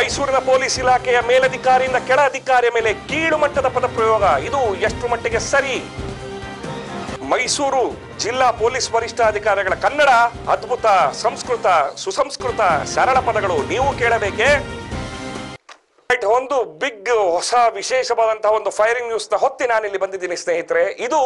ಮೈಸೂರಿನ ಪೊಲೀಸ್ ಇಲಾಖೆಯ ಮೇಲಧಿಕಾರಿಯಿಂದ ಕೆಳ ಅಧಿಕಾರಿಯ ಮೇಲೆ ಕೀಳು ಮಟ್ಟದ ಪದಪ್ರಯೋಗ ಇದು ಎಷ್ಟು ಮಟ್ಟಿಗೆ ಸರಿ ಮೈಸೂರು ಜಿಲ್ಲಾ ಪೊಲೀಸ್ ವರಿಷ್ಠಾಧಿಕಾರಿಗಳ ಕನ್ನಡ ಅದ್ಭುತ ಸಂಸ್ಕೃತ ಸುಸಂಸ್ಕೃತ ಸರಳ ಪದಗಳು ನೀವು ಕೇಳಬೇಕೇ ರೈಟ್ ಒಂದು ಬಿಗ್ ಹೊಸ ವಿಶೇಷವಾದಂತಹ ಒಂದು ಫೈರಿಂಗ್ ನ್ಯೂಸ್ ನ ಹೊತ್ತಿ ನಾನಿಲ್ಲಿ ಬಂದಿದ್ದೀನಿ ಸ್ನೇಹಿತರೆ ಇದು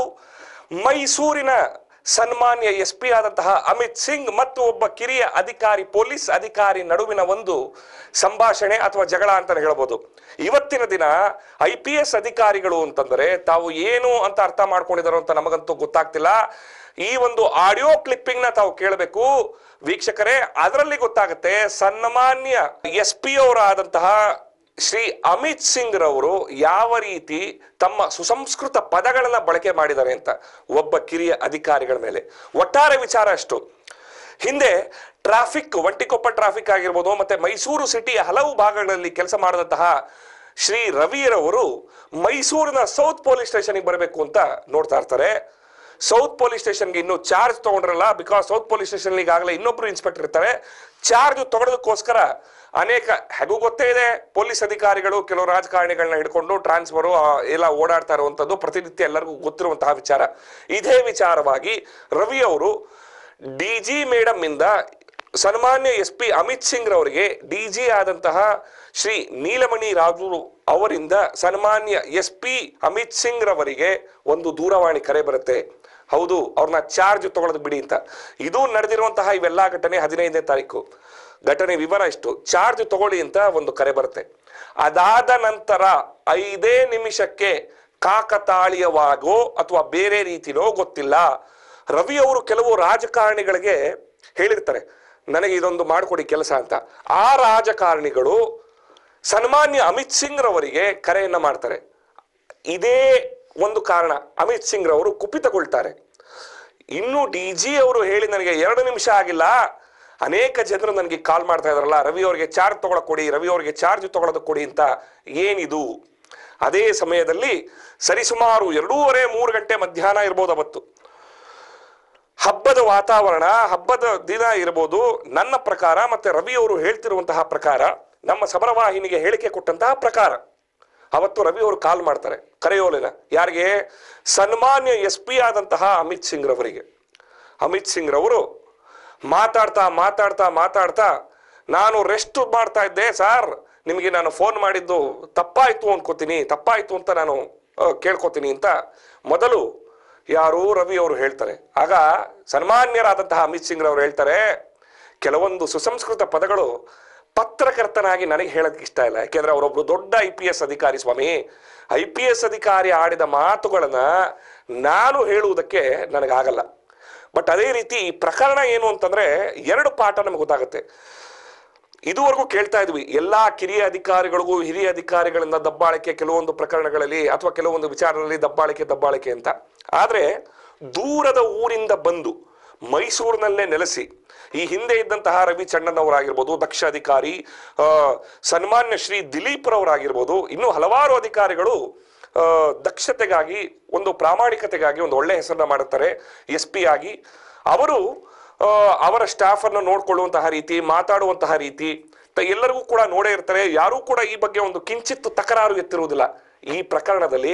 ಮೈಸೂರಿನ ಸನ್ಮಾನ್ಯ ಎಸ್ ಪಿ ಆದಂತಹ ಅಮಿತ್ ಸಿಂಗ್ ಮತ್ತು ಒಬ್ಬ ಕಿರಿಯ ಅಧಿಕಾರಿ ಪೊಲೀಸ್ ಅಧಿಕಾರಿ ನಡುವಿನ ಒಂದು ಸಂಭಾಷಣೆ ಅಥವಾ ಜಗಳ ಅಂತಾನೆ ಹೇಳ್ಬೋದು ಇವತ್ತಿನ ದಿನ ಐ ಪಿ ಎಸ್ ಅಧಿಕಾರಿಗಳು ಅಂತಂದ್ರೆ ತಾವು ಏನು ಅಂತ ಅರ್ಥ ಮಾಡ್ಕೊಂಡಿದಾರೋ ಅಂತ ನಮಗಂತೂ ಗೊತ್ತಾಗ್ತಿಲ್ಲ ಈ ಒಂದು ಆಡಿಯೋ ಕ್ಲಿಪ್ಪಿಂಗ್ ನ ತಾವು ಕೇಳಬೇಕು ವೀಕ್ಷಕರೇ ಅದರಲ್ಲಿ ಗೊತ್ತಾಗುತ್ತೆ ಸನ್ಮಾನ್ಯ ಎಸ್ ಪಿ ಅವರಾದಂತಹ ಶ್ರೀ ಅಮಿತ್ ಸಿಂಗ್ ರವರು ಯಾವ ರೀತಿ ತಮ್ಮ ಸುಸಂಸ್ಕೃತ ಪದಗಳನ್ನ ಬಳಕೆ ಮಾಡಿದ್ದಾರೆ ಅಂತ ಒಬ್ಬ ಕಿರಿಯ ಅಧಿಕಾರಿಗಳ ಮೇಲೆ ಒಟ್ಟಾರೆ ವಿಚಾರ ಅಷ್ಟು ಹಿಂದೆ ಟ್ರಾಫಿಕ್ ಒಂಟಿಕೊಪ್ಪ ಟ್ರಾಫಿಕ್ ಆಗಿರ್ಬೋದು ಮತ್ತೆ ಮೈಸೂರು ಸಿಟಿಯ ಹಲವು ಭಾಗಗಳಲ್ಲಿ ಕೆಲಸ ಮಾಡಿದಂತಹ ಶ್ರೀ ರವಿರವರು ಮೈಸೂರಿನ ಸೌತ್ ಪೊಲೀಸ್ ಸ್ಟೇಷನ್ಗೆ ಬರಬೇಕು ಅಂತ ನೋಡ್ತಾ ಇರ್ತಾರೆ ಸೌತ್ ಪೊಲೀಸ್ ಸ್ಟೇಷನ್ಗೆ ಇನ್ನೂ ಚಾರ್ಜ್ ತಗೊಂಡ್ರಲ್ಲ ಬಿಕಾಸ್ ಸೌತ್ ಪೊಲೀಸ್ ಸ್ಟೇಷನ್ ಈಗಾಗಲೇ ಇನ್ನೊಬ್ರು ಇನ್ಸ್ಪೆಕ್ಟರ್ ಇರ್ತಾರೆ ಚಾರ್ಜ್ ತಗೊಳ್ಳೋದಕ್ಕೋಸ್ಕರ ಅನೇಕ ಹೇಗೂ ಗೊತ್ತೇ ಇದೆ ಪೊಲೀಸ್ ಅಧಿಕಾರಿಗಳು ಕೆಲವು ರಾಜಕಾರಣಿಗಳನ್ನ ಹಿಡ್ಕೊಂಡು ಟ್ರಾನ್ಸ್ಫರು ಎಲ್ಲ ಓಡಾಡ್ತಾ ಇರುವಂಥದ್ದು ಪ್ರತಿನಿತ್ಯ ಎಲ್ಲರಿಗೂ ಗೊತ್ತಿರುವಂತಹ ವಿಚಾರ ಇದೇ ವಿಚಾರವಾಗಿ ರವಿ ಅವರು ಡಿ ಜಿ ಮೇಡಮ್ ಇಂದ ಸನ್ಮಾನ್ಯ ಎಸ್ ಪಿ ಅಮಿತ್ ಸಿಂಗ್ ರವರಿಗೆ ಡಿ ಜಿ ಆದಂತಹ ಶ್ರೀ ನೀಲಮಣಿ ರಾಜು ಅವರಿಂದ ಸನ್ಮಾನ್ಯ ಎಸ್ ಪಿ ಅಮಿತ್ ಸಿಂಗ್ ರವರಿಗೆ ಒಂದು ದೂರವಾಣಿ ಕರೆ ಬರುತ್ತೆ ಹೌದು ಅವ್ರನ್ನ ಚಾರ್ಜ್ ತಗೊಳ್ಳೋದು ಬಿಡಿ ಅಂತ ಇದು ನಡೆದಿರುವಂತಹ ಇವೆಲ್ಲ ಘಟನೆ ಹದಿನೈದನೇ ತಾರೀಕು ಘಟನೆ ವಿವರ ಇಷ್ಟು ಚಾರ್ಜ್ ತಗೊಳ್ಳಿ ಅಂತ ಒಂದು ಕರೆ ಬರುತ್ತೆ ಅದಾದ ನಂತರ ಐದೇ ನಿಮಿಷಕ್ಕೆ ಕಾಕತಾಳೀಯವಾಗೋ ಅಥವಾ ಬೇರೆ ರೀತಿಲೋ ಗೊತ್ತಿಲ್ಲ ರವಿ ಅವರು ಕೆಲವು ರಾಜಕಾರಣಿಗಳಿಗೆ ಹೇಳಿರ್ತಾರೆ ನನಗೆ ಇದೊಂದು ಮಾಡಿಕೊಡಿ ಕೆಲಸ ಅಂತ ಆ ರಾಜಕಾರಣಿಗಳು ಸನ್ಮಾನ್ಯ ಅಮಿತ್ ಸಿಂಗ್ ರವರಿಗೆ ಕರೆಯನ್ನ ಮಾಡ್ತಾರೆ ಇದೇ ಒಂದು ಕಾರಣ ಅಮಿತ್ ಸಿಂಗ್ ರವರು ಕುಪಿತಗೊಳ್ತಾರೆ ಇನ್ನು ಡಿ ಜಿ ಅವರು ಹೇಳಿ ನನಗೆ ಎರಡು ನಿಮಿಷ ಆಗಿಲ್ಲ ಅನೇಕ ಜನರು ನನಗೆ ಕಾಲ್ ಮಾಡ್ತಾ ಇದಾರಲ್ಲ ರವಿ ಅವರಿಗೆ ಚಾರ್ಜ್ ತಗೊಳಕ್ ಕೊಡಿ ರವಿ ಅವರಿಗೆ ಚಾರ್ಜ್ ತಗೊಳೋದಕ್ಕೆ ಕೊಡಿ ಅಂತ ಏನಿದು ಅದೇ ಸಮಯದಲ್ಲಿ ಸರಿಸುಮಾರು ಎರಡೂವರೆ ಮೂರು ಗಂಟೆ ಮಧ್ಯಾಹ್ನ ಇರ್ಬೋದು ಅವತ್ತು ಹಬ್ಬದ ವಾತಾವರಣ ಹಬ್ಬದ ದಿನ ಇರಬಹುದು ನನ್ನ ಪ್ರಕಾರ ಮತ್ತೆ ರವಿ ಅವರು ಹೇಳ್ತಿರುವಂತಹ ಪ್ರಕಾರ ನಮ್ಮ ಸಮರವಾಹಿನಿಗೆ ಹೇಳಿಕೆ ಕೊಟ್ಟಂತಹ ಪ್ರಕಾರ ಅವತ್ತು ರವಿ ಅವರು ಕಾಲ್ ಮಾಡ್ತಾರೆ ಕರೆಯೋಲಿನ ಯಾರಿಗೆ ಸನ್ಮಾನ್ಯ ಎಸ್ ಪಿ ಆದಂತಹ ಅಮಿತ್ ಸಿಂಗ್ ರವರಿಗೆ ಅಮಿತ್ ಸಿಂಗ್ ರವರು ಮಾತಾಡ್ತಾ ಮಾತಾಡ್ತಾ ಮಾತಾಡ್ತಾ ನಾನು ರೆಸ್ಟ್ ಮಾಡ್ತಾ ಇದ್ದೆ ಸರ್ ನಿಮಗೆ ನಾನು ಫೋನ್ ಮಾಡಿದ್ದು ತಪ್ಪಾಯ್ತು ಅನ್ಕೋತೀನಿ ತಪ್ಪಾಯ್ತು ಅಂತ ನಾನು ಆ, ಕೇಳ್ಕೊತೀನಿ ಅಂತ ಮೊದಲು ಯಾರು ರವಿ ಅವರು ಹೇಳ್ತಾರೆ ಆಗ ಸನ್ಮಾನ್ಯರಾದಂತಹ ಅಮಿತ್ ಸಿಂಗ್ ರವರು ಹೇಳ್ತಾರೆ ಕೆಲವೊಂದು ಸುಸಂಸ್ಕೃತ ಪದಗಳು ಪತ್ರಕರ್ತನಾಗಿ ನನಗೆ ಹೇಳೋದಕ್ಕೆ ಇಷ್ಟ ಇಲ್ಲ ಯಾಕೆಂದ್ರೆ ಅವರೊಬ್ರು ದೊಡ್ಡ ಐ ಪಿ ಎಸ್ ಅಧಿಕಾರಿ ಸ್ವಾಮಿ ಐ ಪಿ ಎಸ್ ಅಧಿಕಾರಿ ಆಡಿದ ಮಾತುಗಳನ್ನ ನಾನು ಹೇಳುವುದಕ್ಕೆ ನನಗಾಗಲ್ಲ ಬಟ್ ಅದೇ ರೀತಿ ಈ ಪ್ರಕರಣ ಏನು ಅಂತಂದ್ರೆ ಎರಡು ಪಾಠ ನಮಗೆ ಗೊತ್ತಾಗುತ್ತೆ ಇದುವರೆಗೂ ಕೇಳ್ತಾ ಇದ್ವಿ ಎಲ್ಲಾ ಕಿರಿಯ ಅಧಿಕಾರಿಗಳಿಗೂ ಹಿರಿಯ ಅಧಿಕಾರಿಗಳಿಂದ ದಬ್ಬಾಳಿಕೆ ಕೆಲವೊಂದು ಪ್ರಕರಣಗಳಲ್ಲಿ ಅಥವಾ ಕೆಲವೊಂದು ವಿಚಾರದಲ್ಲಿ ದಬ್ಬಾಳಿಕೆ ದಬ್ಬಾಳಿಕೆ ಅಂತ ಆದ್ರೆ ದೂರದ ಊರಿಂದ ಬಂದು ಮೈಸೂರಿನಲ್ಲೇ ನೆಲೆಸಿ ಈ ಹಿಂದೆ ಇದ್ದಂತಹ ರವಿ ಚಣ್ಣನವರಾಗಿರ್ಬೋದು ದಕ್ಷ ಅಧಿಕಾರಿ ಆ, ಸನ್ಮಾನ್ಯ ಶ್ರೀ ದಿಲೀಪ್ ರವರಾಗಿರ್ಬೋದು ಇನ್ನೂ ಹಲವಾರು ಅಧಿಕಾರಿಗಳು ಆ, ದಕ್ಷತೆಗಾಗಿ ಒಂದು ಪ್ರಾಮಾಣಿಕತೆಗಾಗಿ ಒಂದು ಒಳ್ಳೆ ಹೆಸರನ್ನ ಮಾಡುತ್ತಾರೆ ಎಸ್ ಪಿ ಆಗಿ ಅವರು ಆ, ಅವರ ಸ್ಟಾಫ್ ಅನ್ನು ನೋಡ್ಕೊಳ್ಳುವಂತಹ ರೀತಿ ಮಾತಾಡುವಂತಹ ರೀತಿ ತ- ಎಲ್ಲರಿಗೂ ಕೂಡ ನೋಡೇ ಇರ್ತಾರೆ ಯಾರೂ ಕೂಡ ಈ ಬಗ್ಗೆ ಒಂದು ಕಿಂಚಿತ್ತು ತಕರಾರು ಎತ್ತಿರುವುದಿಲ್ಲ ಈ ಪ್ರಕರಣದಲ್ಲಿ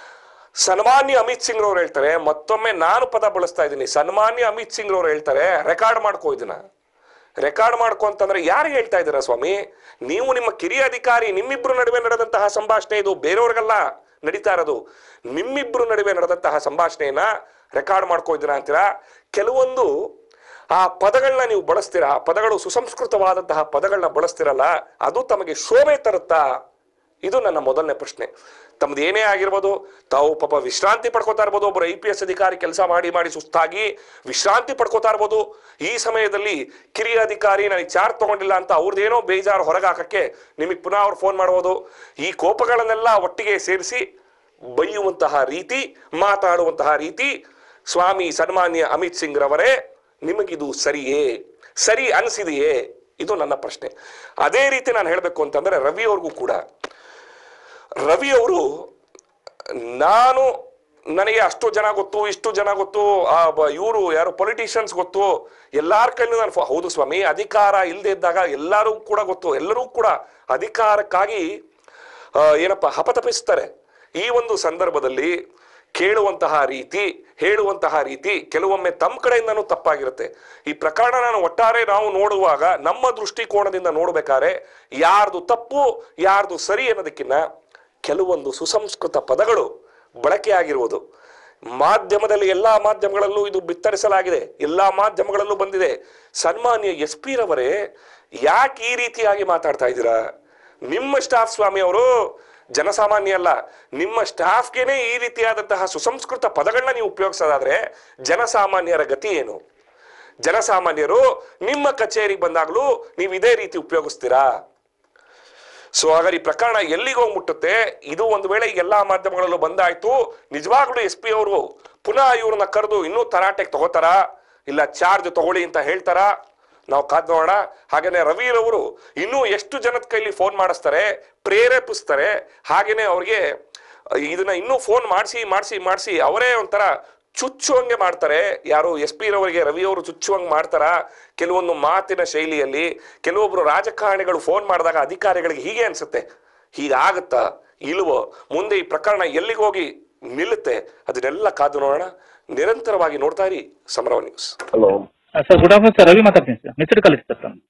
ಸನ್ಮಾನ್ಯ ಅಮಿತ್ ಸಿಂಗ್ ರವ್ರು ಹೇಳ್ತಾರೆ ಮತ್ತೊಮ್ಮೆ ನಾನು ಪದ ಬಳಸ್ತಾ ಇದ್ದೀನಿ ಸನ್ಮಾನ್ಯ ಅಮಿತ್ ಸಿಂಗ್ ರವ್ರು ಹೇಳ್ತಾರೆ ರೆಕಾರ್ಡ್ ಮಾಡ್ಕೋ ಇದನ್ನ ರೆಕಾರ್ಡ್ ಮಾಡ್ಕೊ ಅಂತಂದ್ರೆ ಯಾರಿಗೆ ಹೇಳ್ತಾ ಇದ್ದೀರಾ ಸ್ವಾಮಿ ನೀವು ನಿಮ್ಮ ಕಿರಿಯ ಅಧಿಕಾರಿ ನಿಮ್ಮಿಬ್ರು ನಡುವೆ ನಡೆದಂತಹ ಸಂಭಾಷಣೆ ಇದು ಬೇರೆಯವ್ರಿಗೆಲ್ಲ ನಡೀತಾ ಇರೋದು ನಿಮ್ಮಿಬ್ರು ನಡುವೆ ನಡೆದಂತಹ ಸಂಭಾಷಣೆಯನ್ನ ರೆಕಾರ್ಡ್ ಮಾಡ್ಕೋ ಇದ್ದೀರಾ ಅಂತೀರಾ ಕೆಲವೊಂದು ಆ ಪದಗಳನ್ನ ನೀವು ಬಳಸ್ತೀರಾ ಆ ಪದಗಳು ಸುಸಂಸ್ಕೃತವಾದಂತಹ ಪದಗಳನ್ನ ಬಳಸ್ತಿರಲ್ಲ ಅದು ತಮಗೆ ಶೋಭೆ ತರುತ್ತಾ ಇದು ನನ್ನ ಮೊದಲನೇ ಪ್ರಶ್ನೆ ತಮ್ದು ಏನೇ ಆಗಿರ್ಬೋದು ತಾವು ಪಾಪ ವಿಶ್ರಾಂತಿ ಪಡ್ಕೋತಾ ಇರ್ಬೋದು ಒಬ್ಬರು ಐ ಪಿ ಎಸ್ ಅಧಿಕಾರಿ ಕೆಲಸ ಮಾಡಿ ಮಾಡಿ ಸುಸ್ತಾಗಿ ವಿಶ್ರಾಂತಿ ಪಡ್ಕೋತಾ ಇರ್ಬೋದು ಈ ಸಮಯದಲ್ಲಿ ಕಿರಿಯ ಅಧಿಕಾರಿ ನನಗೆ ಚಾರ್ಜ್ ತಗೊಂಡಿಲ್ಲ ಅಂತ ಅವ್ರದ್ದೇನೋ ಬೇಜಾರು ಹೊರಗೆ ಹಾಕಕ್ಕೆ ನಿಮಗೆ ಪುನಃ ಅವ್ರು ಫೋನ್ ಮಾಡ್ಬೋದು ಈ ಕೋಪಗಳನ್ನೆಲ್ಲ ಒಟ್ಟಿಗೆ ಸೇರಿಸಿ ಬೈಯುವಂತಹ ರೀತಿ ಮಾತಾಡುವಂತಹ ರೀತಿ ಸ್ವಾಮಿ ಸನ್ಮಾನ್ಯ ಅಮಿತ್ ಸಿಂಗ್ ರವರೇ ನಿಮಗಿದು ಸರಿಯೇ ಸರಿ ಅನಿಸಿದೆಯೇ ಇದು ನನ್ನ ಪ್ರಶ್ನೆ ಅದೇ ರೀತಿ ನಾನು ಹೇಳಬೇಕು ಅಂತಂದ್ರೆ ರವಿ ಅವ್ರಿಗೂ ಕೂಡ ರವಿ ಅವರು ನಾನು ನನಗೆ ಅಷ್ಟು ಜನ ಗೊತ್ತು ಇಷ್ಟು ಜನ ಗೊತ್ತು ಇವರು ಯಾರು ಪೊಲಿಟಿಷಿಯನ್ಸ್ ಗೊತ್ತು ಎಲ್ಲಾರ ಕೈಲೂ ನಾನು ಫೋ- ಹೌದು ಸ್ವಾಮಿ ಅಧಿಕಾರ ಇಲ್ಲದೆ ಇದ್ದಾಗ ಎಲ್ಲರೂ ಕೂಡ ಗೊತ್ತು ಎಲ್ಲರೂ ಕೂಡ ಅಧಿಕಾರಕ್ಕಾಗಿ ಆ, ಏನಪ್ಪ ಹಪತಪಿಸ್ತಾರೆ ಈ ಒಂದು ಸಂದರ್ಭದಲ್ಲಿ ಕೇಳುವಂತಹ ರೀತಿ ಹೇಳುವಂತಹ ರೀತಿ ಕೆಲವೊಮ್ಮೆ ತಮ್ಮ ಕಡೆಯಿಂದನೂ ತಪ್ಪಾಗಿರುತ್ತೆ ಈ ಪ್ರಕರಣ ನಾನು ಒಟ್ಟಾರೆ ನಾವು ನೋಡುವಾಗ ನಮ್ಮ ದೃಷ್ಟಿಕೋನದಿಂದ ನೋಡ್ಬೇಕಾದ್ರೆ ಯಾರ್ದು ತಪ್ಪು ಯಾರ್ದು ಸರಿ ಅನ್ನೋದಕ್ಕಿಂತ ಕೆಲವೊಂದು ಸುಸಂಸ್ಕೃತ ಪದಗಳು ಬಳಕೆಯಾಗಿರುವುದು ಮಾಧ್ಯಮದಲ್ಲಿ ಎಲ್ಲಾ ಮಾಧ್ಯಮಗಳಲ್ಲೂ ಇದು ಬಿತ್ತರಿಸಲಾಗಿದೆ ಎಲ್ಲಾ ಮಾಧ್ಯಮಗಳಲ್ಲೂ ಬಂದಿದೆ ಸನ್ಮಾನ್ಯ ಎಸ್ ಪಿ ರವರೇ ಯಾಕೆ ಈ ರೀತಿಯಾಗಿ ಮಾತಾಡ್ತಾ ಇದ್ದೀರಾ ನಿಮ್ಮ ಸ್ಟಾಫ್ ಸ್ವಾಮಿ ಅವರು ಜನಸಾಮಾನ್ಯ ಅಲ್ಲ ನಿಮ್ಮ ಸ್ಟಾಫ್ಗೆನೆ ಈ ರೀತಿಯಾದಂತಹ ಸುಸಂಸ್ಕೃತ ಪದಗಳನ್ನ ನೀವು ಉಪಯೋಗಿಸೋದಾದ್ರೆ ಜನಸಾಮಾನ್ಯರ ಗತಿ ಏನು ಜನಸಾಮಾನ್ಯರು ನಿಮ್ಮ ಕಚೇರಿಗೆ ಬಂದಾಗಲೂ ನೀವು ಇದೇ ರೀತಿ ಉಪಯೋಗಿಸ್ತೀರಾ ಸೊ ಹಾಗಾದ್ರೆ ಈ ಪ್ರಕರಣ ಎಲ್ಲಿಗೆ ಹೋಗಿ ಮುಟ್ಟುತ್ತೆ ಇದು ಒಂದು ವೇಳೆ ಎಲ್ಲಾ ಮಾಧ್ಯಮಗಳಲ್ಲೂ ಬಂದಾಯ್ತು ನಿಜವಾಗ್ಲೂ ಎಸ್ ಪಿ ಅವರು ಪುನಃ ಇವ್ರನ್ನ ಕರೆದು ಇನ್ನೂ ತರಾಟೆಗೆ ತಗೋತಾರ ಇಲ್ಲ ಚಾರ್ಜ್ ತಗೊಳ್ಳಿ ಅಂತ ಹೇಳ್ತಾರ ನಾವು ಕಾದ್ ನೋಡೋಣ ಹಾಗೇನೆ ರವಿರವರು ಇನ್ನೂ ಎಷ್ಟು ಜನದ ಕೈಲಿ ಫೋನ್ ಮಾಡಿಸ್ತಾರೆ ಪ್ರೇರೇಪಿಸ್ತಾರೆ ಹಾಗೇನೆ ಅವ್ರಿಗೆ ಇದನ್ನ ಇನ್ನೂ ಫೋನ್ ಮಾಡಿಸಿ ಮಾಡಿಸಿ ಮಾಡಿಸಿ ಅವರೇ ಒಂಥರ ಚುಚ್ಚುವಂಗೆ ಮಾಡ್ತಾರೆ ಯಾರು ಎಸ್ ಪಿ ರವರಿಗೆ ರವಿ ಅವರು ಚುಚ್ಚುವಂಗೆ ಮಾಡ್ತಾರ ಕೆಲವೊಂದು ಮಾತಿನ ಶೈಲಿಯಲ್ಲಿ ಕೆಲವೊಬ್ರು ರಾಜಕಾರಣಿಗಳು ಫೋನ್ ಮಾಡಿದಾಗ ಅಧಿಕಾರಿಗಳಿಗೆ ಹೀಗೆ ಅನ್ಸುತ್ತೆ ಹೀಗಾಗುತ್ತಾ ಇಲ್ವೋ ಮುಂದೆ ಈ ಪ್ರಕರಣ ಎಲ್ಲಿಗೆ ಹೋಗಿ ನಿಲ್ಲುತ್ತೆ ಅದನ್ನೆಲ್ಲ ಕಾದು ನೋಡೋಣ ನಿರಂತರವಾಗಿ ನೋಡ್ತಾ ಇರಿ Samarava news hello sir good afternoon sir Ravi ಮಾತಾಡ್ತೀನಿ ಸರ್ ಮಿಸ್ಡ್ ಕಾಲ್ ಇತ್ತು ಸರ್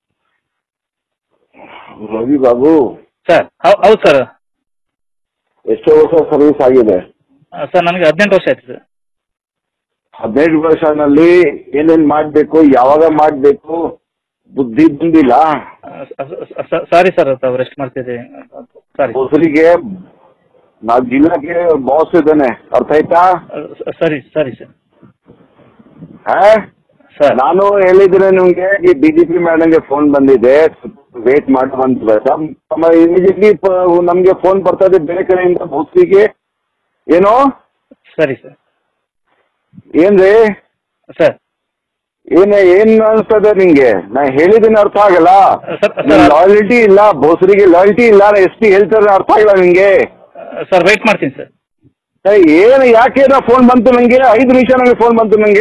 ರವಿ ಬಾಬು ಸರ್ ಹೌ- ಹೌದು ಸರ್ ಎಷ್ಟೋ ವರ್ಷ ಸರ್ವಿಸ್ ಆಗಿದೆ ಸರ್ ನನಗೆ ಹದಿನೆಂಟು ವರ್ಷ ಆಯ್ತು ಸರ್ ಹದಿನೈದು ವರ್ಷನಲ್ಲಿ ಏನೇನ್ ಮಾಡ್ಬೇಕು ಯಾವಾಗ ಮಾಡ್ಬೇಕು ಬುದ್ಧಿ ಬಂದಿಲ್ಲ ಸಾರಿ ಸರ್ ತಾವು ರೆಸ್ಟ್ ಮಾಡ್ತಿದ್ದೀವಿ ಸಾರಿ ಹೊಸರಿಗೆ ನಾ ಜಿಲ್ಲಾಗೆ ಬಾಸ್ ಇದ್ದಾನೆ ಅರ್ಥ ಆಯ್ತಾ ಸರಿ ಸರಿ ಸರ್ ಹಾ ಸರ್ ನಾನು ಹೇಳಿದ್ರೆ ನಿಮ್ಗೆ ಈ ಡಿ ಜಿ ಪಿ ಮೇಡಮ್ಗೆ ಫೋನ್ ಬಂದಿದೆ ವೇಟ್ ಮಾಡಿ ಬಂದ ಇಮಿಡಿಯೇಟ್ಲಿ ನಮ್ಗೆ ಫೋನ್ ಬರ್ತಾ ಇದೆ ಬೇರೆ ಕಡೆಯಿಂದ ಬಸ್ಸಿಗೆ ಏನು ಸರಿ ಸರ್ ಏನ್ರಿ ಸರ್ ಏನ್ ಏನ್ ಅನ್ಸ್ತದೆ ನಿಂಗೆ ನಾ ಹೇಳಿದ್ದೀನಿ ಅರ್ಥ ಆಗಲ್ಲ ಸರ್ ಸರ್ ಲಾಯಲ್ಟಿ ಇಲ್ಲ ಬೋಸರಿಗೆ ಲಾಯಲ್ಟಿ ಇಲ್ಲ ಎಸ್ ಪಿ ಹೇಳ್ತಾರೆ ಅರ್ಥ ಆಗಿಲ್ಲ ನಿಂಗೆ ಸರ್ ವೆಯ್ಟ್ ಮಾಡ್ತೀನಿ ಸರ್ ಏ, ಏನು ಯಾಕೆ ನಾ ಫೋನ್ ಬಂತು ನಂಗೆ ಐದು ನಿಮಿಷ ನಂಗೆ ಫೋನ್ ಬಂತು ನಂಗೆ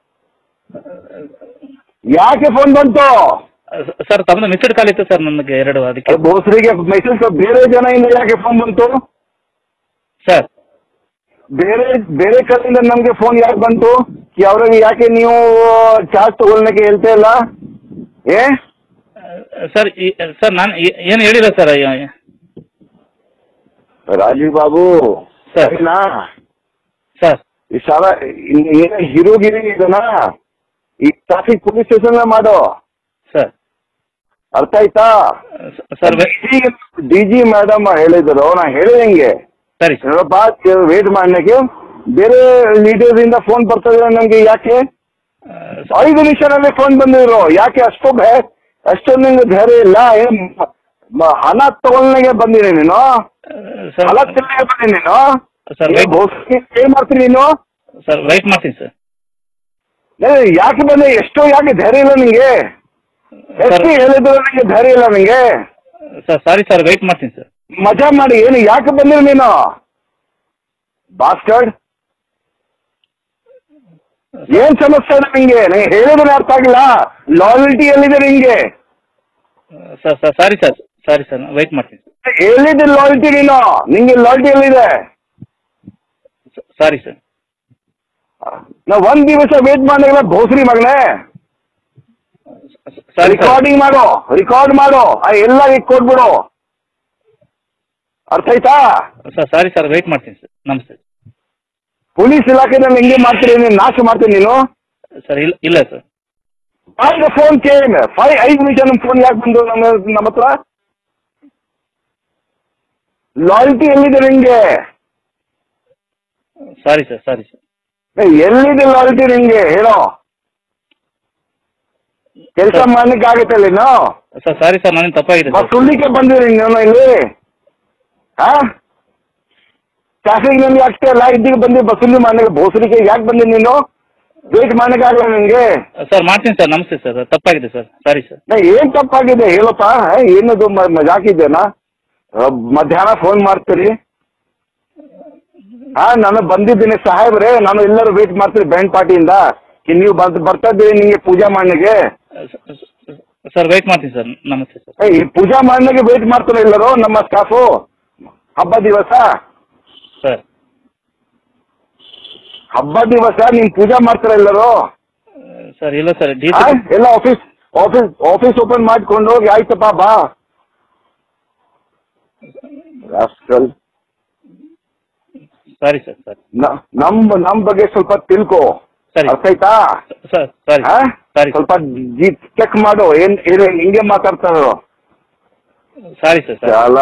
ಯಾಕೆ ಫೋನ್ ಬಂತು ಸರ್ ತಮ್ಮದು ಮಿಸ್ಡ್ ಕಾಲ್ ಇತ್ತು ಸರ್ ನನಗೆ ಎರಡು ಅದಕ್ಕೆ ಬೋಸರಿಗೆ ಮೆಸೇಜ್ ಬೇರೆ ಜನ ಇಂದ ಯಾಕೆ ಫೋನ್ ಬಂತು ಸರ್ ಬೇರೆ ಬೇರೆ ಕಡೆಯಿಂದ ನಮ್ಗೆ ಫೋನ್ ಯಾಕೆ ಬಂತು ಅವ್ರಿಗೆ ಯಾಕೆ ನೀವು ಚಾರ್ಜ್ ತಗೊಳ್ಲಿಕ್ಕೆ ಹೇಳ್ತಾ ಇಲ್ಲ ಏ ಸರ್ ಈ- ಸರ್ ನಾನು ಏನು ಹೇಳಿಲ್ಲ ಸರ್ ರಾಜೀವ್ ಬಾಬು ಸರ್. ಸರಿನಾ ಸರ್ ಈ ಸಾಲ ಏನ ಹೀರೋಗಿರಿ ಇದನ್ನ ಈ ಟ್ರಾಫಿಕ್ ಪೊಲೀಸ್ ಸ್ಟೇಷನ್ ಮಾಡೋ ಸರ್ ಅರ್ಥ ಆಯ್ತಾ ಸರ್ ಡಿ ಜಿ ಮೇಡಮ್ ಹೇಳಿದ್ರು ನಾ ಹೇಳಿದಂಗೆ ಸರಿ ಸರ್ ನೋಡಪ್ಪ ವೇಟ್ ಮಾಡಲಿಕ್ಕೆ ಬೇರೆ ಲೀಡರ್ ಇಂದ ಫೋನ್ ಬರ್ತದೆ ನಮ್ಗೆ ಯಾಕೆ ಐದು ನಿಮಿಷದಲ್ಲಿ ಫೋನ್ ಬಂದಿದ್ರು ಯಾಕೆ ಅಷ್ಟು ಭಯ ಅಷ್ಟೊಂದು ನಿಂಗೆ ಧೈರ್ಯ ಇಲ್ಲ ಏನ್ ಮ- ಹಣ ತಗೊಳ್ನಾಗೆ ಬಂದಿರಿ ನೀನು ಸರ್ ಹಣ ತಿನ್ನಕ್ಕೆ ಬಂದಿ ನೀನು ಸರ್ ಏನ್ ವೆಯ್ಟ್ ಬೋಸ್ಗೆ ಏನ್ ಮಾಡ್ತೀನಿ ನೀನು ಸರ್ ವೆಯ್ಟ್ ಮಾಡ್ತೀನಿ ಸರ್ ಏ, ಯಾಕೆ ಬಂದೆ ಎಷ್ಟೋ ಯಾಕೆ ಧೈರ್ಯ ಇಲ್ಲ ನಿಂಗೆ ಎಷ್ಟು ಹೇಳಿದ್ರು ನಿಂಗೆ ಧೈರ್ಯ ಇಲ್ಲ ನಿಂಗೆ ಸರ್ ಸಾರಿ ಸರ್ ವೆಯ್ಟ್ ಮಾಡ್ತೀನಿ ಸರ್ ಮಜಾ ಮಾಡಿ ಏನು ಯಾಕೆ ಬಂದಿರಿ ನೀನು ಬಾಸ್ಟರ್ಡ್ ಏನ್ ಸಮಸ್ಯೆ ಇದೆ ನಿಂಗೆ ನಂಗೆ ಹೇಳಿದ್ರೆ ಅರ್ಥ ಆಗಿಲ್ಲ ಲಾಯಲ್ಟಿ ಎಲ್ಲಿದೆ ನಿಂಗೆ sir sir sorry sir sorry sir wait ಮಾಡ್ತೀನಿ ಎಲ್ಲಿದೆ ಲಾಯಲ್ಟಿ ನೀನು ನಿಂಗೆ ಲಾಯಲ್ಟಿ ಎಲ್ಲಿದೆ ಸರ್ ಸಾರಿ ಸರ್ ನಾ ಒಂದ್ ದಿವಸ ವೇಟ್ ಮಾಡಿದ್ರೆ ಭೋಸ್ರಿ ಮಗನೇ ಸಾರಿ ಸರ್ ರಿಕಾರ್ಡಿಂಗ್ ಮಾಡು ರಿಕಾರ್ಡ್ ಮಾಡು ಆ ಎಲ್ಲ ಕೊಟ್ಬಿಡು ಅರ್ಥ ಆಯ್ತಾ ಸರ್ ಸಾರಿ ಸರ್ ವೆಯ್ಟ್ ಮಾಡ್ತೀನಿ ಸರ್ ನಮಸ್ತೆ ಪೊಲೀಸ್ ಇಲಾಖೆನಲ್ಲಿ ಹೆಂಗೆ ಮಾಡ್ತೀರಿ ನೀನು ನಾಶ ಮಾಡ್ತೀನಿ ನೀನು ಸರ್ ಇಲ್ಲ ಇಲ್ಲ ಸರ್ ಆಗ ಫೋನ್ ಕೇಳಿ ಫೈ ಐದು ನಿಮಿಷ ನಮ್ಮ ಫೋನ್ ಯಾಕೆ ಬಂದು ನಮ್ಮ ನಮ್ಮ ಹತ್ರ ಲಾಯಲ್ಟಿ ಎಲ್ಲಿದೆ ನಿಂಗೆ ಸಾರಿ ಸರ್ ಸಾರಿ ಸರ್ ಏ, ಎಲ್ಲಿದೆ ಲಾಯಲ್ಟಿ ನಿಂಗೆ ಹೇಳೋ ಕೆಲಸ ಮಾಡ್ಲಿಕ್ಕೆ ಆಗುತ್ತೆ ನೀನು ಸರ್ ಸಾರಿ ಸರ್ ನನಗೆ ತಪ್ಪಾಗಿದೆ ಮತ್ತೆ ಸರ್ ಸುಳ್ಳಿಕ್ಕೆ ಬಂದಿರಿ ನೀನು ಇಲ್ಲಿ ಹಾ ಟ್ರಾಫಿಕ್ ನಿಮ್ಗೆ ಅಷ್ಟೇ ಅಲ್ಲ ಇದ್ದಿಗೆ ಬಂದು ಬಸ್ಸುಲ್ಲಿ ಮಾಡ್ಲಿಕ್ಕೆ ಬೋಸಲಿಗೆ ಯಾಕೆ ಬಂದಿ ನೀನು ವೇಟ್ ಮಾಡ್ಲಿಕ್ಕೆ ಆಗಲ್ಲ ನಿನ್ಗೆ ಸರ್ ಮಾಡ್ತೀನಿ ಸರ್ ನಮಸ್ತೆ ಸರ್ ತಪ್ಪಾಗಿದೆ ಸರ್ ಸಾರಿ ಸರ್ ನಾ ಏನ್ ತಪ್ಪಾಗಿದೆ ಹೇಳಪ್ಪ ಹಾ, ಏನದು ಮ- ಮಜಾಕಿದ್ದೇನಾ ಅಹ್, ಮಧ್ಯಾಹ್ನ ಫೋನ್ ಮಾಡ್ತೀರಿ ಹಾ ನಾನು ಬಂದಿದ್ದೀನಿ ಸಾಹೇಬ್ರೆ ನಾನು ಎಲ್ಲರೂ ವೇಟ್ ಮಾಡ್ತೀನಿ ಬ್ಯಾಂಡ್ ಪಾರ್ಟಿಯಿಂದ ಈ ನೀವು ಬಂದ್ ಬರ್ತಾ ಇದ್ದೀರಿ ನಿಮಗೆ ಪೂಜಾ ಮಾಡಲಿಕ್ಕೆ ಸರ್ ವೆಯ್ಟ್ ಮಾಡ್ತೀನಿ ಸರ್ ನಮಸ್ತೆ ಸರ್ ಏ, ಈ ಪೂಜಾ ಮಾಡಲಿಕ್ಕೆ ವೇಟ್ ಮಾಡ್ತಾರೆ ಎಲ್ಲರೂ ನಮ್ಮ ಸ್ಟಾಫು ಹಬ್ಬ ದಿವಸ ಸರ್ ಹಬ್ಬ ದಿವಸ ನಿಮ್ ಪೂಜಾ ಮಾಡ್ತಾರೆ ಎಲ್ಲರೂ ಸರ್ ಇಲ್ಲ ಸರ್ ಡಿ ಆ? ಎಲ್ಲ ಆಫೀಸ್ ಆಫೀಸ್ ಆಫೀಸ್ ಓಪನ್ ಮಾಡ್ಕೊಂಡು ಹೋಗಿ ಆಯ್ತಪ್ಪ ಬಾ ರಾಸ್ಕಲ್. ಸಾರಿ ಸರ್ ಸರ್ ನ- ನಮ್ ನಮ್ ಬಗ್ಗೆ ಸ್ವಲ್ಪ ತಿಳ್ಕೊ ಸರಿ. ಅರ್ಥ ಆಯ್ತಾ ಸರ್ ಸಾರಿ ಆ? ಸಾರಿ ಸ್ವಲ್ಪ ಚೆಕ್ ಮಾಡು ಏನ್ ಏನ್ ಹಿಂಗೆ ಮಾತಾಡ್ತಾರೋ ಸಾರಿ ಸರ್ ಸರ್ ಚಾಲ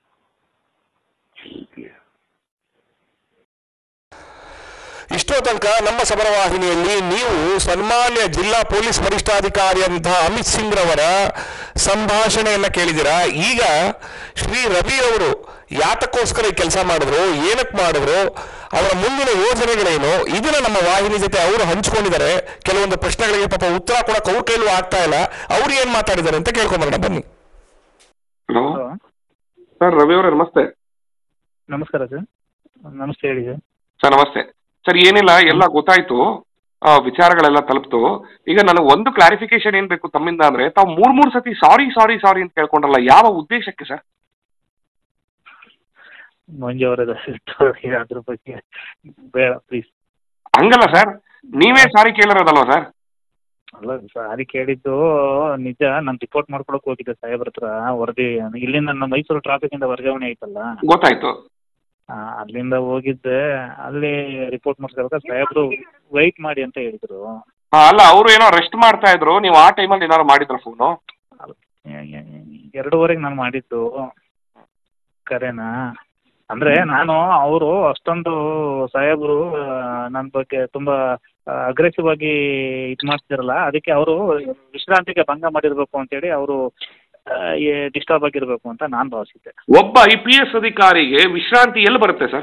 ಇಷ್ಟೋ ತನಕ ನಮ್ಮ ಸಮರವಾಹಿನಿಯಲ್ಲಿ ನೀವು ಸನ್ಮಾನ್ಯ ಜಿಲ್ಲಾ ಪೊಲೀಸ್ ವರಿಷ್ಠಾಧಿಕಾರಿಯಂತಹ ಅಮಿತ್ ಸಿಂಗ್ ರವರ ಸಂಭಾಷಣೆಯನ್ನ ಕೇಳಿದಿರಾ ಈಗ ಶ್ರೀ ರವಿ ಅವರು ಯಾತಕ್ಕೋಸ್ಕರ ಈ ಕೆಲಸ ಮಾಡಿದ್ರು ಏನಕ್ಕೆ ಮಾಡಿದ್ರು ಅವರ ಮುಂದಿನ ಯೋಜನೆಗಳೇನು ಇದನ್ನ ನಮ್ಮ ವಾಹಿನಿ ಜೊತೆ ಅವರು ಹಂಚ್ಕೊಂಡಿದ್ದಾರೆ ಕೆಲವೊಂದು ಪ್ರಶ್ನೆಗಳಿಗೆ ಪಾಪ ಉತ್ತರ ಕೊಡಕ್ಕೆ ಅವ್ರ ಕೈಲೂ ಆಗ್ತಾ ಇಲ್ಲ ಅವ್ರು ಏನ್ ಮಾತಾಡಿದ್ದಾರೆ ಅಂತ ಕೇಳ್ಕೊಂಬರೋಣ ಬನ್ನಿ ಹಲೋ ಸರ್ ರವಿ ಅವರೇ ನಮಸ್ತೆ ನಮಸ್ಕಾರ ಸರ್ ನಮಸ್ತೆ ಹೇಳಿ ಸರ್ ಸರ್ ನಮಸ್ತೆ ಸರ್ ಏನಿಲ್ಲ ಎಲ್ಲ ಗೊತ್ತಾಯ್ತು ಆ, ವಿಚಾರಗಳೆಲ್ಲ ತಲುಪ್ತು ಈಗ ನನಗೆ ಒಂದು ಕ್ಲಾರಿಫಿಕೇಶನ್ ಏನ್ ಬೇಕು ತಮ್ಮಿಂದ ಅಂದ್ರೆ ತಾವು ಮೂರ್ ಮೂರ್ ಸತಿ ಸಾರಿ ಸಾರಿ ಸಾರಿ ಅಂತ ಕೇಳ್ಕೊಂಡ್ರಲ್ಲ ಯಾವ ಉದ್ದೇಶಕ್ಕೆ ಸರ್ ಮಂಜು ಅವರದ ಅದ್ರ ಬಗ್ಗೆ ಬೇಡ ಪ್ಲೀಸ್ ಹಂಗಲ್ಲ ಸರ್ ನೀವೇ ಸಾರಿ ಕೇಳಿರೋದಲ್ವಾ ಸರ್ ಅಲ್ಲ ಸಾರಿ ಕೇಳಿದ್ದು ನಿಜ ನಾನು ರಿಪೋರ್ಟ್ ಮಾಡ್ಕೊಳಕ್ ಹೋಗಿದ್ದೆ ಸಾಹೇಬ್ರ ಹತ್ರ ವರದಿ ಇಲ್ಲಿಂದ ನಮ್ಮ ಮೈಸೂರು ಟ್ರಾಫಿಕ್ ಇಂದ ವರ್ಗಾವಣೆ ಆಯ್ತಲ್ಲ ಗೊತ್ತಾಯ್ತು ಆ, ಅಲ್ಲಿಂದ ಹೋಗಿದ್ದೆ ಅಲ್ಲಿ ರಿಪೋರ್ಟ್ ಮಾಡ್ಸ್ಬೇಕಾದ್ರೆ ಸಾಹೇಬ್ರು ವೆಯ್ಟ್ ಮಾಡಿ ಅಂತ ಹೇಳಿದ್ರು ಹಾ, ಅಲ್ಲ ಅವರು ಏನೋ ರೆಸ್ಟ್ ಮಾಡ್ತಾ ಇದ್ರು ನೀವು ಆ ಟೈಮಲ್ಲಿ ಏನಾದ್ರು ಮಾಡಿದ್ರ ಫೋನು ಎ- ಎ- ಎರಡೂವರೆಗೆ ನಾನು ಮಾಡಿದ್ದು ಕರೆನಾ ಅಂದ್ರೆ ನಾನು ಅವರು ಅಷ್ಟೊಂದು ಸಾಹೇಬರು ನನ್ನ ಬಗ್ಗೆ ತುಂಬಾ ಅಗ್ರೆಸಿವ್ ಆಗಿ ಇದು ಮಾಡ್ತಿರಲ್ಲ ಅದಕ್ಕೆ ಅವರು ವಿಶ್ರಾಂತಿಗೆ ಭಂಗ ಮಾಡಿರ್ಬೇಕು ಅಂತೇಳಿ ಅವರು ಡಿಸ್ಟರ್ಬ್ ಆಗಿರ್ಬೇಕು ಅಂತ ನಾನು ಭಾವಿಸಿದ್ದೆ ಒಬ್ಬ ಐ ಪಿ ಎಸ್ ಅಧಿಕಾರಿಗೆ ವಿಶ್ರಾಂತಿ ಎಲ್ಲಿ ಬರುತ್ತೆ ಸರ್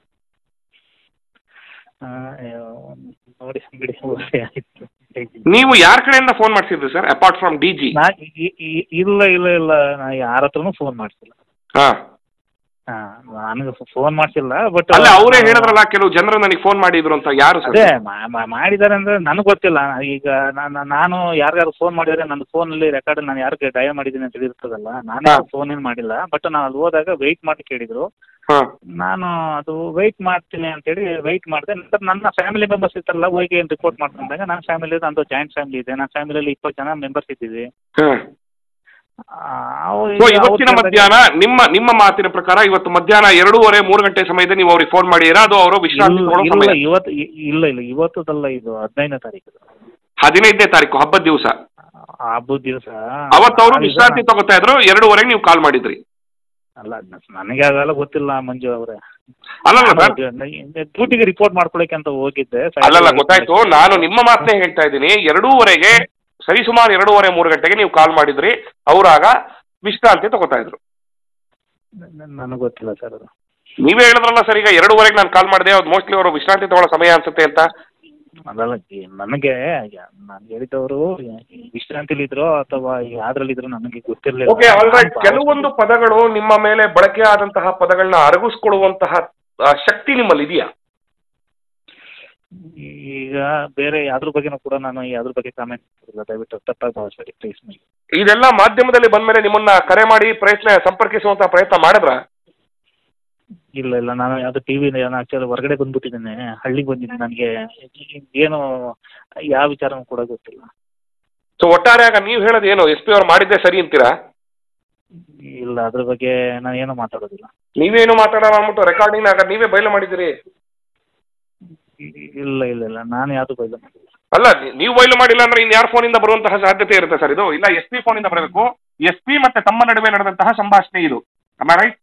ಆ, ಅಯ್ಯೋ, ನೋಡಿ ಬಿಡಿ ಓಕೆ, ಆಯ್ತು ನೀವು ಯಾರ ಕಡೆಯಿಂದ ಫೋನ್ ಮಾಡಿಸಿದ್ರಿ sir apart from D G ನಾ ಇ- ಇ- ಇಲ್ಲ ಇಲ್ಲ ಇಲ್ಲ ನಾ ಯಾರ ಹತ್ರನೂ ಫೋನ್ ಮಾಡ್ಸಿಲ್ಲ ಹಾ ಹಾ ನನಗೆ ಫೋನ್ ಮಾಡ್ಸಿಲ್ಲ ಬಟ್ ಅಲ್ಲ ಅವರೇ ಹೇಳಿದ್ರಲ್ಲ ಕೆಲವು ಜನರು ನನಗೆ ಫೋನ್ ಮಾಡಿದ್ರು ಅಂತ ಯಾರು ಸರ್ ಅದೇ ಮಾ- ಮಾ- ಮಾಡಿದ್ದಾರೆ ಅಂದ್ರೆ ನನಗೆ ಗೊತ್ತಿಲ್ಲ ಈಗ ನಾನು ನಾನು ಯಾರ್ಯಾರು ಫೋನ್ ಮಾಡಿದ್ರೆ ನನ್ನ ಫೋನಲ್ಲಿ ರೆಕಾರ್ಡ್ ನಾನು ಯಾರಿಗೆ ಡಯ ಮಾಡಿದ್ದೀನಿ ಅಂತ ಇರ್ತದಲ್ಲ ನಾನೇ ಹಾ. ಫೋನ್ ಏನು ಮಾಡಿಲ್ಲ ಬಟ್ ನಾನು ಅಲ್ಲಿ ಹೋದಾಗ ವೆಯ್ಟ್ ಮಾಡಿ ಕೇಳಿದ್ರು ಹಾ ನಾನು ಅದು ವೆಯ್ಟ್ ಮಾಡ್ತೀನಿ ಅಂತೇಳಿ ವೆಯ್ಟ್ ಮಾಡಿದೆ ನಂತರ ನನ್ನ ಫ್ಯಾಮಿಲಿ ಮೆಂಬರ್ಸ್ ಇರ್ತಾರಲ್ಲ ಹೋಗಿ ಏನು ರಿಪೋರ್ಟ್ ಮಾಡ್ಕೊಂಡಾಗ ನನ್ನ ಫ್ಯಾಮಿಲಿ ನಂದು ಜಾಯಿಂಟ್ ಫ್ಯಾಮಿಲಿ ಇದೆ ನನ್ನ ಫ್ಯಾಮಿಲಿಯಲ್ಲಿ ಇಪ್ಪತ್ತು ಜನ ಮೆಂಬರ್ಸ್ ಇದ್ದೀವಿ ಹಾ ಆ, ಅವ್ರು- ಸೊ ಅವ್ರು ಇವತ್ತಿನ ಕೇಳ್ದಾಗ- ಮಧ್ಯಾಹ್ನ ನಿಮ್ಮ ನಿಮ್ಮ ಮಾತಿನ ಪ್ರಕಾರ ಇವತ್ತು ಮಧ್ಯಾಹ್ನ ಎರಡೂವರೆ ಮೂರು ಗಂಟೆ ಸಮಯದಲ್ಲಿ ನೀವು ಅವ್ರಿಗೆ ಫೋನ್ ಮಾಡಿರಾ ಅದು ಅವರು ವಿಶ್ರಾಂತಿ ಇಲ್ಲ ತಗೊಳ್ಳೋ ಇಲ್ಲ, ಸಮಯ ಇವತ್ತು ಇ- ಇಲ್ಲ ಇಲ್ಲ ಇವತ್ತದಲ್ಲ ಇದು ಹದಿನೈದನೇ ತಾರೀಕು ಹದಿನೈದನೇ ತಾರೀಕು ಹಬ್ಬದ ದಿವಸ ಹಬ್ಬದ ದಿವಸ ಅವತ್ತು ಅವರು ವಿಶ್ರಾಂತಿ ತಗೋತಾ ಇದ್ರು ಎರಡೂವರೆಗೆ ನೀವು ಕಾಲ್ ಮಾಡಿದ್ರಿ ಅಲ್ಲ ನ- ನನಗೆ ಅದೆಲ್ಲ ಗೊತ್ತಿಲ್ಲ ಮಂಜು ಅವರೇ ಅಲ್ಲಲ್ಲ ಸರ್ ಡ್ಯೂಟಿಗೆ ರಿಪೋರ್ಟ್ ಮಾಡ್ಕೊಳಕ್ಕೆ ಅಂತ ಹೋಗಿದ್ದೆ ಅಲ್ಲಲ್ಲ ಗೊತ್ತಾಯ್ತು ನಾನು ನಿಮ್ಮ ಮಾತನ್ನೇ ಹೇಳ್ತಾ ಇದ್ದೀನಿ ಎರಡೂವರೆಗೆ ಸರಿಸುಮಾರು ಎರಡೂವರೆ ಮೂರು ಗಂಟೆಗೆ ನೀವು ಕಾಲ್ ಮಾಡಿದ್ರಿ ಅವರಾಗ ವಿಶ್ರಾಂತಿ ತಗೋತಾ ಇದ್ರು ನನಗೆ ಗೊತ್ತಿಲ್ಲ ಸರ್ ಅದು ನೀವೇ ಹೇಳಿದ್ರಲ್ಲ ಸರ್ ಈಗ ಎರಡೂವರೆಗೆ ನಾನು ಕಾಲ್ ಮಾಡಿದೆ ಅದು ಮೋಸ್ಟ್ಲಿ ಅವರು ವಿಶ್ರಾಂತಿ ತಗೊಳ್ಳೋ ಸಮಯ ಅನ್ಸುತ್ತೆ ಅಂತ ಅದಲ್ಲ ಈ- ನನಗೆ ನಾನು ಹೇಳಿದವರು ವಿಶ್ರಾಂತಿಲಿ ಇದ್ರೋ ಅಥವಾ ಯಾವ್ದ್ರಲ್ಲಿ ಇದ್ರು ನನಗೆ ಗೊತ್ತಿರಲಿಲ್ಲ ಓಕೆ ಆಲ್ರೈಟ್ ಕೆಲವೊಂದು ಪದಗಳು ನಿಮ್ಮ ಮೇಲೆ ಬಳಕೆ ಆದಂತಹ ಪದಗಳನ್ನ ಅರಗಿಸ್ಕೊಳ್ಳುವಂತಹ ಆ, ಶಕ್ತಿ ನಿಮ್ಮಲ್ಲಿ ಇದೆಯಾ ಈಗ ಬೇರೆ ಯಾವ್ದ್ರ ಬಗ್ಗೆನೂ ಕೂಡ ನಾನು ಯಾವ್ದ್ರ ಬಗ್ಗೆ ಕಾಮೆಂಟ್ ಮಾಡಿಲ್ಲ ದಯವಿಟ್ಟು ತಪ್ಪಾಗಿ ಭಾವಿಸ್ಬೇಡಿ ಪ್ಲೀಸ್ ಇದೆಲ್ಲ ಮಾಧ್ಯಮದಲ್ಲಿ ಬಂದ್ಮೇಲೆ ನಿಮ್ಮನ್ನ ಕರೆ ಮಾಡಿ ಪ್ರಯತ್ನ ಸಂಪರ್ಕಿಸುವಂತಹ ಪ್ರಯತ್ನ ಮಾಡಿದ್ರ ಇಲ್ಲ ಇಲ್ಲ ನಾನು ಯಾವ್ದು ಟಿ ವಿ ನಾನು ಆಕ್ಚುಲಿ ಹೊರಗಡೆ ಬಂದ್ಬಿಟ್ಟಿದ್ದೇನೆ ಹಳ್ಳಿಗೆ ಬಂದಿದ್ದೀನಿ ನನಗೆ ಏನು ಯಾವ ವಿಚಾರನೂ ಕೂಡ ಗೊತ್ತಿಲ್ಲ ಸೊ ಒಟ್ಟಾರೆಯಾಗ ನೀವು ಹೇಳೋದು ಏನು ಎಸ್ ಪಿ ಅವ್ರು ಮಾಡಿದ್ದೆ ಸರಿ ಅಂತೀರಾ ಇಲ್ಲ ಅದ್ರ ಬಗ್ಗೆ ನಾನು ಏನೂ ಮಾತಾಡೋದಿಲ್ಲ ನೀವೇನು ಮಾತಾಡೋಣ ಅಂದ್ಬಿಟ್ಟು ರೆಕಾರ್ಡಿಂಗ್ ಆಗ ನೀವೇ ಬಯಲು ಮಾಡಿದಿರಿ ಇ- ಇಲ್ಲ ಇಲ್ಲ ಇಲ್ಲ ನಾನು ಯಾವುದು ಬೈಲ ಮಾಡಿಲ್ಲ ಅಲ್ಲ ನೀ- ನೀವು ಬಯಲು ಮಾಡಿಲ್ಲ ಅಂದ್ರೆ ಇನ್ ಯಾರ ಫೋನಿಂದ ಬರುವಂತಹ ಸಾಧ್ಯತೆ ಇರುತ್ತೆ ಸರ್ ಇದು ಇಲ್ಲ ಎಸ್ ಪಿ ಫೋನಿಂದ ಬರಬೇಕು ಎಸ್ ಪಿ ಮತ್ತೆ ತಮ್ಮ ನಡುವೆ ನಡೆದಂತಹ ಸಂಭಾಷಣೆ ಇದು ರೈಟ್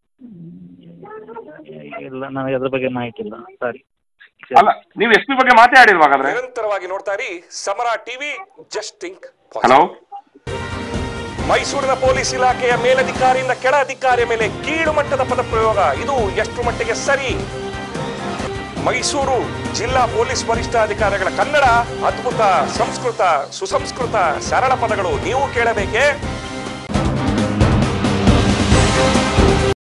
ಇಲ್ಲ ನನಗೆ ಅದ್ರ ಬಗ್ಗೆ ಮಾಹಿತಿ ಇಲ್ಲ ಸಾರಿ ಅಲ್ಲ ನೀವು ಎಸ್ ಪಿ ಬಗ್ಗೆ ಮಾತಾಡಿಲ್ವಾ ಹಾಗಾದ್ರೆ ನಿರಂತರವಾಗಿ ನೋಡ್ತಾ ಇರಿ Samara TV just think hello ಮೈಸೂರಿನ ಪೊಲೀಸ್ ಇಲಾಖೆಯ ಮೇಲಧಿಕಾರಿಯಿಂದ ಕೆಳ ಅಧಿಕಾರಿಯ ಮೇಲೆ ಕೀಳು ಮಟ್ಟದ ಪದಪ್ರಯೋಗ ಇದು ಎಷ್ಟು ಮಟ್ಟಿಗೆ ಸರಿ ಮೈಸೂರು ಜಿಲ್ಲಾ ಪೊಲೀಸ್ ವರಿಷ್ಠಾಧಿಕಾರಿಗಳ ಕನ್ನಡ ಅದ್ಭುತ ಸಂಸ್ಕೃತ ಸುಸಂಸ್ಕೃತ ಸರಳ ಪದಗಳು ನೀವು ಕೇಳಬೇಕೆ